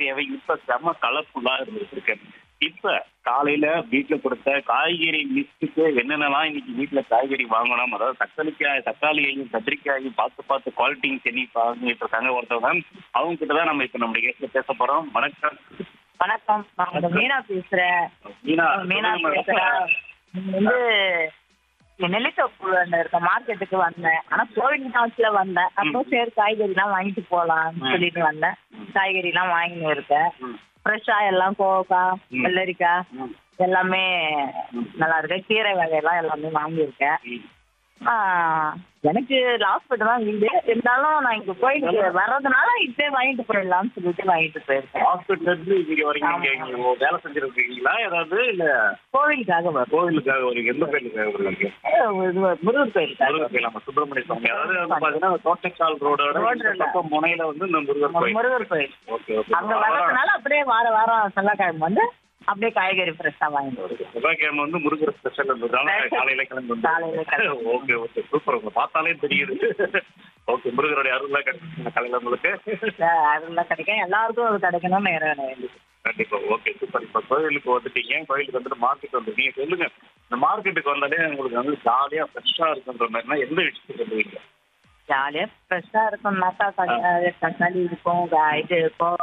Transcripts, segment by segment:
ஏரியாவே இப்ப செம கலர்ஃபுல்லா இருந்துட்டு இருக்கு இப்ப காலையில வீட்டுல கொடுத்த காய்கறி லிஸ்ட்டுக்கு என்னென்னலாம் இன்னைக்கு வீட்டுல காய்கறி வாங்கணும் அதாவது தக்காளிக்காய் தக்காளியையும் கத்திரிக்காயையும் பார்த்து பார்த்து குவாலிட்டியும் செடி வாங்கிட்டு இருக்காங்க ஒருத்தவங்க அவங்க கிட்ட தான் நம்ம இப்ப நம்மளுடைய கேஸ்ல பேச போறோம் வணக்கம் வணக்கம் நான் உங்க மீனா பேசுறேன் மீனா மீனா சொல்லுங்க பேசுறேன் மேடம். இங்க வந்து இங்க நெல்லித்தோப்பு இருக்க மார்க்கெட்டுக்கு வந்தேன் ஆனா கோவில் ஹவுஸ்ல வந்தேன் அப்போ சரி காய்கறி எல்லாம் வாங்கிட்டு போலாம்னு சொல்லிட்டு வந்தேன் காய்கறி எல்லாம் வாங்கின்னு இருக்கேன் ம். ஃப்ரெஷ்ஷா எல்லாம் கோவக்காய் ம். வெள்ளரிக்காய் ம். எல்லாமே நல்லா இருக்கு கீரை வகையெல்லாம் எல்லாமே வாங்கியிருக்கேன் ம். ஆ, எனக்கு ஹாஸ்பிட்டல் தான் வீடு இருந்தாலும் நான் இங்க போயிட்டு வர்றதுனால இப்பே வாங்கிட்டு போயிடலாம்னு சொல்லிட்டு வாங்கிட்டு போயிருக்கேன் ஹாஸ்பிட்டல்ல இருந்து இங்க வரீங்க இங்க ஆமா. இங்க வேலை செஞ்சிருக்கீங்களா ஏதாவது இல்ல கோவிலுக்காக வரும் கோவிலுக்காக வரீங்க எந்த கோயிலுக்காக வரீங்க முருகர் கோயிலுக்காக முருகர் கோயில் நம்ம சுப்பிரமணிய சுவாமி அதாவது வந்து பாத்தீங்கன்னா தோட்டக்கால் ரோடோட ரோடு இந்த பக்கம் முனையில வந்து இந்த முருகர் கோயில் முருகர் கோயில் ஓகே ஓகே அங்க வர்றதுனால அப்படியே வார வாரம் செவ்வாய்க்கிழமை வந்து அப்படியே காய்கறி ஃப்ரெஷ்ஷா வாங்கிட்டு வருது செவ்வாய்க்கிழமை வந்து முருகர் ஸ்பெஷல் இருந்ததால காலையில கிளம்பி வந்து காலையில கிளம்பி. ஓகே ஓகே சூப்பர் உங்களை பார்த்தாலே தெரியுது ஓகே முருகருடைய அருள்லாம் கிடைச்சிருங்க காலையில உங்களுக்கு அதெல்லாம் கிடைக்கும் எல்லாருக்கும் அது கிடைக்கணும்னு இறைவனை வேண்டியது கண்டிப்பா ஓகே சூப்பர் இப்ப கோயிலுக்கு வந்துட்டீங்க கோயிலுக்கு வந்துட்டு மார்க்கெட் வந்துட்டீங்க சொல்லுங்க இந்த மார்க்கெட்டுக்கு வந்தாலே உங்களுக்கு வந்து ஜாலியா ஃப்ரெஷ்ஷா இருக்குன்ற மாதிரினா எந்த விஷயத்துக்கு சொல்லுவீங்க ஜாலியா ஃப்ரெஷ்ஷா இருக்கும்னாக்கா க- தக்காளி இருக்கும் க- இது இருக்கும்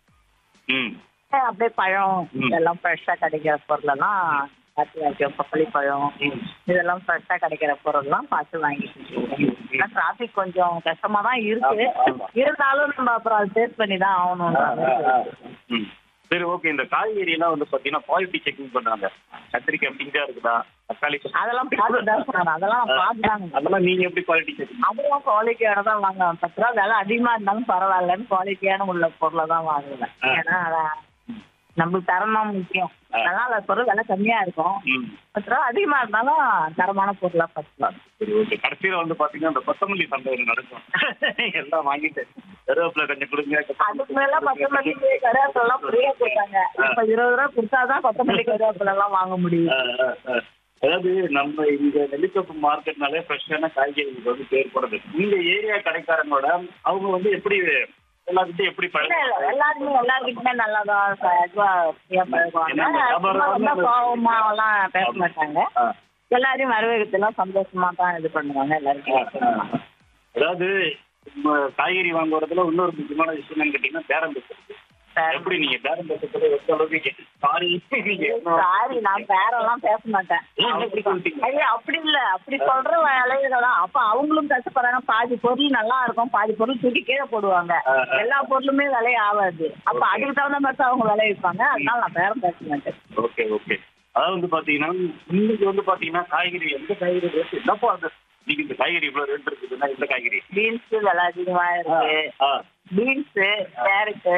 ம் அப்படியே பழம் ம். எல்லாம் ஃப்ரெஷ்ஷா கிடைக்கிற பொருளெல்லாம் பார்த்து வைக்கும் பப்பளி பழம் ம். இதெல்லாம் ஃப்ரெஷ்ஷா கிடைக்கிற பொருள்லாம் பார்த்து வாங்கிட்டு டிராபிக் கொஞ்சம் கஷ்டமா தான் இருக்கு ஆமா, ஆமா. இருந்தாலும் நம்ம அப்புறம் அதை டேஸ்ட் பண்ணி தான் ஆகணும்ன்ற மாதிரி இருக்கு. ம். சரி ஓகே இந்த காய்கறி எல்லாம் வந்து பாத்தீங்கன்னா குவாலிட்டி செக்கிங் பண்றாங்க கத்திரிக்காய் பிஞ்சா இருக்குதா தக்காளி அதெல்லாம் பார்த்து தான் சொன்னாங்க அதெல்லாம் பார்த்து தாங்க அதெல்லாம் நீங்க எப்படி குவாலிட்டி செக்கிங் அதுவும் குவாலிட்டியோட தான் வாங்குவேன் பத்து ரூபா விலை அதிகமா இருந்தாலும் பரவாயில்லன்னு குவாலிட்டியான உள்ள பொருளை தான் வாங்குவேன் ஆ. ஏன்னா அதான் நம்மளுக்கு தரம் தான் முக்கியம் ஆ. அதனால பொருள் விலை கம்மியா இருக்கும் ம் பத்து ரூபா அதிகமா இருந்தாலும் தரமான பொருளா பார்த்துக்கலாம் சரி ஓகே கடைசியில வந்து பாத்தீங்கன்னா இந்த கொத்தமல்லி சந்தை ஒண்ணு நடக்கும் எல்லாம் வாங்கிட்டு கருவேப்பிலை கொஞ்சம் கொடுங்க அதுக்கு மேல கொத்தமல்லி கருவேப்பிலை எல்லாம் ஃப்ரீயா கொடுத்தாங்க இப்ப இருபது ரூபா கொடுத்தாதான் கொத்தமல்லி கருவேப்பிலை எல்லாம் வாங்க முடியும் ஆ, ஆ, ஆ. அதாவது நம்ம இங்க நெல்லித்தோப்பு மார்க்கெட்னாலே ஃப்ரெஷ்ஷான காய்கறிகள் வந்து தேவைப்படுது இந்த ஏரியா கடைக்காரங்களோட அவங்க வந்து எப்படி எல்லாத்துட்டும் எப்படி இல்ல, இல்ல, பழக்கம் எல்லாருமே எல்லாருக்கிட்டுமே நல்லாதான் ச- இதுவா ஃப்ரீயா பழகுவாங்க என்ன வியாபாரம் சும்மா ரொம்ப வந்து- கோவமா எல்லாம் பேச மாட்டாங்க ஆ. எல்லாரையும் வரவேற்கலாம் சந்தோஷமா தான் இது பண்ணுவாங்க எல்லாருக்கும் அதாவது நம்ம காய்கறி வாங்குறதுல இன்னொரு முக்கியமான விஷயம் என்னன்னு கேட்டீங்கன்னா பேரம் பேசுறது பேரம். எப்படி நீங்க பேரம் பேசுறது எந்த அளவுக்கு சாரி நீங்க என்ன- சாரி நான் பேரெல்லாம் பேச மாட்டேன் ஏன் இப்படி சொல்லிட்டீங்க? ஐயா அப்படி இல்ல அப்படி சொல்ற விலைகளா அப்ப அவங்களும் கஷ்டப்படுறாங்க பாதி பொருள் நல்லா இருக்கும் பாதி பொருள் தூக்கி கீழே போடுவாங்க ஆ, ஆ. எல்லா பொருளுமே விலை ஆகாது அப்ப Okay. அதுக்கு தகுந்த மாதிரி தான் அவங்க விலை வைப்பாங்க அதனால நான் பேரம் பேச மாட்டேன் ஓகே ஓகே அதாவது வந்து பாத்தீங்கன்னா இன்னைக்கு வந்து பாத்தீங்கன்னா காய்கறி எந்த காய்கறி ரேட் என்னப்பா அந்த நீங்க இந்த காய்கறி இவ்வளவு ரேட் இருக்குதுன்னா இந்த காய்கறி பீன்ஸ் விலை அதிகமா இருக்கு ஆ, பீன்ஸ் கேரட்டு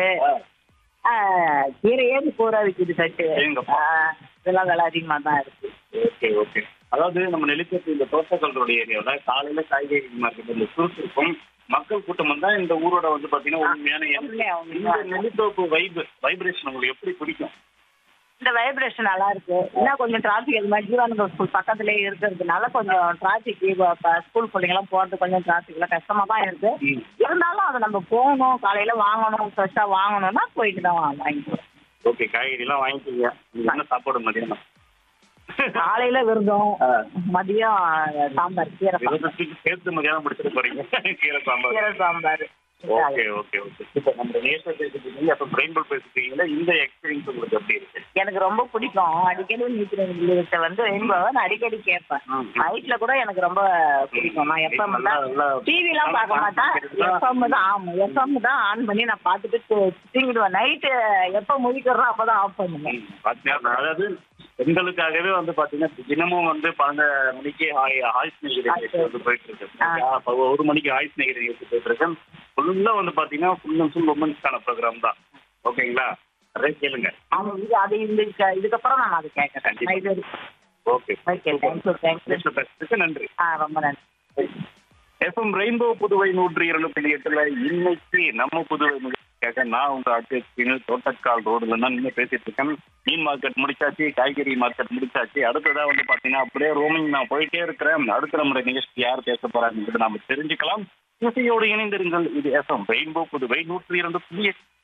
ஆ. கீரையே கூற விக்குது கட்டு ஏங்கப்பா. ஆ, இதெல்லாம் விலை அதிகமா தான் இருக்கு ஓகே ஓகே அதாவது நம்ம நெல்லித்தோப்பு இந்த தோட்டக்கல் ரோடு ஏரியாவில் காலையில காய்கறி மார்க்கெட் இந்த சுறுசுறுப்பும் மக்கள் கூட்டம் வந்தா இந்த ஊரோட வந்து பாத்தீங்கன்னா உண்மையான எண்ணம். உண்மையா, உண்மையா. இந்த நெல்லித்தோப்பு வைப் வைப்ரேஷன் உங்களுக்கு எப்படி பிடிக்கும் இந்த வைப்ரேஷன் நல்லா இருக்கு இன்னும் கொஞ்சம் டிராஃபிக் அது மாதிரி ஜீவானந்த ஸ்கூல் பக்கத்துலயே இருக்கிறதுனால கொஞ்சம் டிராஃபிக் ஸ்கூல் பிள்ளைங்கலாம் போறது கொஞ்சம் டிராஃபிக்ல கஷ்டமா தான் இருக்கு ம். இருந்தாலும் அதை நம்ம போகணும் காலையில வாங்கணும் ஃப்ரெஷ்ஷா வாங்கணும்னா போயிட்டு தான் வா- வாங்கிக்குவோம் ஓகே காய்கறி எல்லாம் வாங்கிக்கீங்க நீங்க என்ன சாப்பாடு மதியானம் காலையில விருதம் ஆ. மதியம் சாம்பார் கீரை சாம்பார். விரதத்துக்கு சேர்த்து மதியானம் முடிச்சிட்டு போறீங்க கீரை சாம்பார் கீரை சாம்பார் ஓகே ஓகே ஓகே இப்போ நம்ம நேஷனல் பேசிட்டீங்க அப்போ பிரெயின் பேசிட்டீங்களா இந்த எக்ஸ்பீரியன்ஸ் உங்களுக்கு எப்படி இருக்கு எனக்கு ரொம்ப பிடிக்கும் அடிக்கடி நீக்கிறவங்க வந்து ரெயின்போ நான் அடிக்கடி கேட்பேன் ம். நைட்ல கூட எனக்கு ரொம்ப பிடிக்கும் நான் எஃப்எம் நல்லா- தான் நல்லா- டிவி எல்லாம் பார்க்க மாட்டேன் எஃப்எம் தான் ஆமா எஃப்எம் தான் ஆன் பண்ணி நான் பார்த்துட்டு தூ- தூங்கிடுவேன் நைட்டு எப்ப முழிக்கிறோம் அப்பதான் ஆஃப் பண்ணுவேன் ம், பாத்தீங்கன்னா, அதாவது பெண்களுக்காகவே வந்து பாத்தீங்கன்னா தினமும் வந்து பன்னெண்டு மணிக்கு ஆய்- ஆயுஷ் நிகழ்ச்சி நிகழ்ச்சி வந்து போயிட்டு இருக்கு ஆ. அப்ப ஒரு மணிக்கு ஆயுஷ் நிகழ்ச்சி நிகழ்ச்சி போயிட்டு இருக்கு ஃபுல்லா வந்து பாத்தீங்கன்னா ஃபுல் அண்ட் ஃபுல் உமன்ஸ்க்கான ப்ரோக்ராம் தான் ஓகேங்களா நிறைய கேளுங்க ஆமா, இது அது இந்த இதுக்கப்புறம் நான் அது கேட்கறேன் கண்டிப்பா. இது வரைக்கும். Okay okay thank you thank you national பேசுறதுக்கு நன்றி ஆ ரொம்ப நன்றி எஃப்எம் ரெயின்போ புதுவை நூற்றி இரண்டு புள்ளி எட்டுல இன்னைக்கு நம்ம புதுவை நிகழ்ச்சிக்காக நான் உங்க அட்வெஸ்டின் தோட்டக்கால் ரோடுல தான் நின்று பேசிட்டு இருக்கேன் மீன் மார்க்கெட் முடிச்சாச்சு காய்கறி மார்க்கெட் முடிச்சாச்சு அடுத்ததா வந்து பாத்தீங்கன்னா அப்படியே ரோமிங் நான் போயிட்டே இருக்கிறேன் அடுத்த நம்முடைய நிகழ்ச்சி யார் பேச போறாங்கன்னு நாம தெரிஞ்சுக்கலாம் இசையோடு இணைந்திருங்கள் இது எஃப்எம் ரெயின்போ புதுவை நூற்றி இரண்டு புள்ளி எட்டு